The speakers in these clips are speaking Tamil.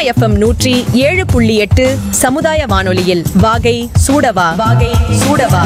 எஃப்எம் நூற்றி ஏழு புள்ளி எட்டு சமுதாய வானொலியில் வாகை சூடவா வாகை சூடவா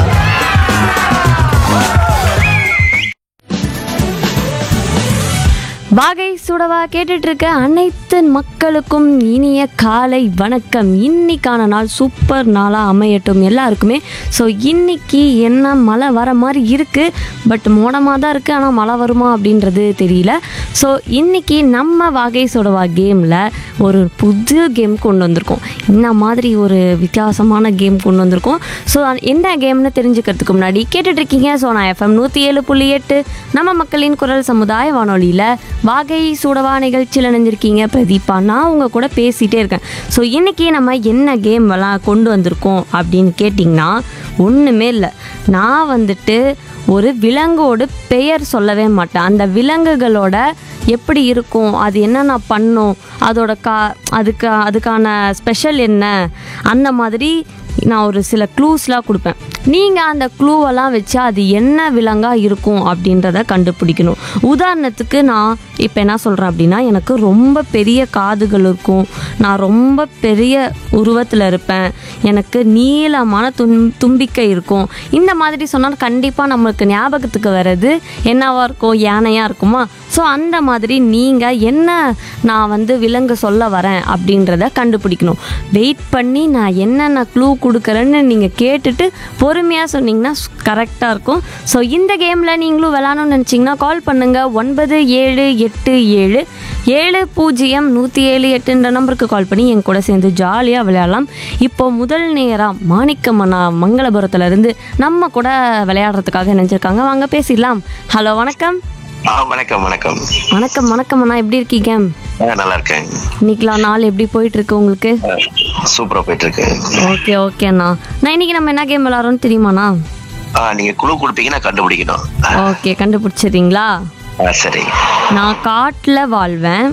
வாகை சுடவா கேட்டுட்டு இருக்க அனைத்து மக்களுக்கும் இனிய காலை வணக்கம் இன்னைக்கான நாள் சூப்பர் நாளாக அமையட்டும் எல்லாருக்குமே ஸோ இன்னைக்கு என்ன மழை வர மாதிரி இருக்குது பட் மோடமாக தான் இருக்குது ஆனால் மழை வருமா அப்படின்றது தெரியல ஸோ இன்னைக்கு நம்ம வாகை சுடவா கேமில் ஒரு புது கேம் கொண்டு வந்திருக்கோம் இந்த மாதிரி ஒரு வித்தியாசமான கேம் கொண்டு வந்திருக்கோம் ஸோ என்ன கேம்னு தெரிஞ்சுக்கிறதுக்கு முன்னாடி கேட்டுட்டு இருக்கீங்க ஸோ நான் எஃப்எம் நூற்றி ஏழு புள்ளி எட்டு நம்ம மக்களின் குரல் சமுதாய வானொலியில் வாகை சூடவா நிகழ்ச்சியில் இணைஞ்சிருக்கீங்க பிரதீபா நான் உங்கள் கூட பேசிகிட்டே இருக்கேன் ஸோ இன்றைக்கி நம்ம என்ன கேம் எல்லாம் கொண்டு வந்திருக்கோம் அப்படின்னு கேட்டிங்கன்னா ஒன்றுமே இல்லை நான் வந்துட்டு ஒரு விலங்கோடு பெயர் சொல்லவே மாட்டேன் அந்த விலங்குகளோட எப்படி இருக்கும் அது என்னென்ன பண்ணும் அதோட கா அதுக்கு அதுக்கான ஸ்பெஷல் என்ன அந்த மாதிரி நான் ஒரு சில க்ளூஸ்லாம் கொடுப்பேன் நீங்கள் அந்த க்ளூவெல்லாம் வச்சு அது என்ன விலங்காக இருக்கும் அப்படின்றத கண்டுபிடிக்கணும் உதாரணத்துக்கு நான் இப்போ என்ன சொல்கிறேன் அப்படின்னா எனக்கு ரொம்ப பெரிய காதுகள் இருக்கும் நான் ரொம்ப பெரிய உருவத்தில் இருப்பேன் எனக்கு நீளமான தும் தும்பிக்கை இருக்கும் இந்த மாதிரி சொன்னால் கண்டிப்பாக நம்மளுக்கு ஞாபகத்துக்கு வர்றது என்னவா இருக்கும் யானையாக இருக்குமா ஸோ அந்த மாதிரி நீங்கள் என்ன நான் வந்து விலங்கு சொல்ல வரேன் அப்படின்றத கண்டுபிடிக்கணும் வெயிட் பண்ணி நான் என்னென்ன க்ளூ கொடுக்குறேன்னு நீங்கள் கேட்டுட்டு பொறுமையாக சொன்னீங்கன்னா கரெக்டாக இருக்கும் ஸோ இந்த கேமில் நீங்களும் விளாடணும்னு நினச்சிங்கன்னா கால் பண்ணுங்கள் ஒன்பது ஏழு எட்டு ஏழு ஏழு பூஜ்ஜியம் நூற்றி ஏழு எட்டுன்ற நம்பருக்கு கால் பண்ணி என் கூட சேர்ந்து ஜாலியாக விளையாடலாம் இப்போ முதல் நேராக மாணிக்கம்மனா மங்களபுரத்துலேருந்து நம்ம கூட விளையாடுறதுக்காக நினச்சிருக்காங்க வாங்க பேசிடலாம் ஹலோ வணக்கம் ஆ வணக்கம் வணக்கம் வணக்கம் வணக்கம் அண்ணா எப்படி இருக்கீங்க ஆ, நல்லா இருக்கேன் இன்னைக்கெலாம் நாள் எப்படி போயிட்டு இருக்கு உங்களுக்கு ஆ, சூப்பரா போயிட்டு இருக்கு ஓகே ஓகே அண்ணா நான் இன்னைக்கு நம்ம என்ன கேம் விளாட்றோம்னு தெரியுமாண்ணா ஆ நீங்க குழு கொடுப்பீங்கன்னா கண்டுபிடிக்கணும் ஆ, ஓகே கண்டுபிடிச்சிடுறீங்களா ஆ, சரி நான் காட்டில் வாழ்வேன்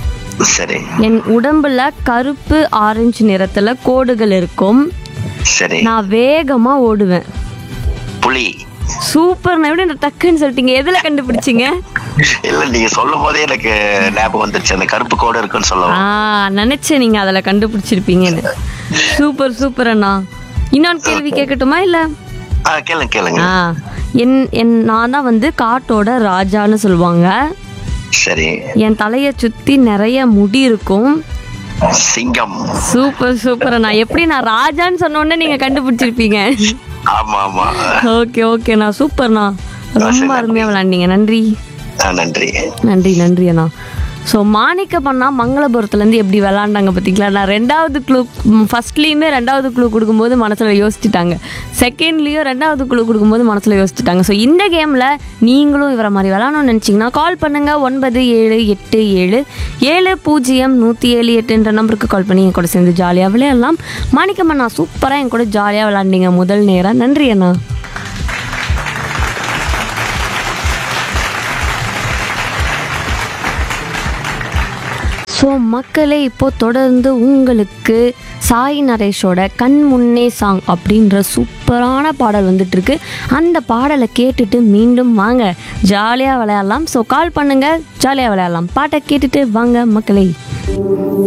சரி என் உடம்புல கருப்பு ஆரஞ்சு நிறத்துல கோடுகள் இருக்கும் சரி நான் வேகமா ஓடுவேன் புலி சூப்பர் எப்படி இந்த டக்குன்னு சொல்லிட்டீங்க எதுல கண்டுபிடிச்சீங்க இல்ல நீங்க சொல்லும் போதே எனக்கு ஞாபகம் வந்துருச்சு அந்த கருப்பு கோடு இருக்குன்னு ஆ சொல்லவும் நினைச்சேன் நீங்க அதுல கண்டுபிடிச்சிருப்பீங்கன்னு சூப்பர் சூப்பர் அண்ணா இன்னொரு கேள்வி கேட்கட்டுமா இல்ல ஆ கேளுங்க கேளுங்க ஆ என் என் நான் தான் வந்து காட்டோட ராஜான்னு சொல்லுவாங்க சரி என் தலையை சுத்தி நிறைய முடி இருக்கும் சிங்கம் சூப்பர் சூப்பர் அண்ணா எப்படி நான் ராஜான்னு சொன்ன உடனே நீங்க கண்டுபிடிச்சிருப்பீங்க ஆமா ஆமா ஓகே ஓகேண்ணா சூப்பர்ண்ணா ரொம்ப அருமையாக விளாண்டீங்க நன்றி ஆ, நன்றி நன்றி நன்றி அண்ணா ஸோ மாணிக்க பண்ணா மங்களபுரத்துலேருந்து எப்படி விளாண்டாங்க பார்த்தீங்களா நான் ரெண்டாவது க்ளூ ஃபஸ்ட்லேயுமே ரெண்டாவது க்ளூ கொடுக்கும்போது மனசில் யோசிச்சுட்டாங்க செகண்ட்லேயும் ரெண்டாவது க்ளூ கொடுக்கும்போது மனசில் யோசிச்சுட்டாங்க ஸோ இந்த கேமில் நீங்களும் இவரை மாதிரி விளாடணும்னு நினச்சிங்கன்னா கால் பண்ணுங்கள் ஒன்பது ஏழு எட்டு ஏழு ஏழு பூஜ்ஜியம் நூற்றி ஏழு எட்டுன்ற நம்பருக்கு கால் பண்ணி என் கூட சேர்ந்து ஜாலியாக விளையாடலாம் மாணிக்கம் அண்ணா சூப்பராக என் கூட ஜாலியாக விளாண்டீங்க முதல் நேரம் நன்றி அண்ணா ஸோ மக்களே இப்போ தொடர்ந்து உங்களுக்கு சாய் நரேஷோட கண் முன்னே சாங் அப்படின்ற சூப்பரான பாடல் வந்துட்டு இருக்கு அந்த பாடலை கேட்டுட்டு மீண்டும் வாங்க ஜாலியாக விளையாடலாம் ஸோ கால் பண்ணுங்க ஜாலியாக விளையாடலாம் பாட்டை கேட்டுட்டு வாங்க மக்களே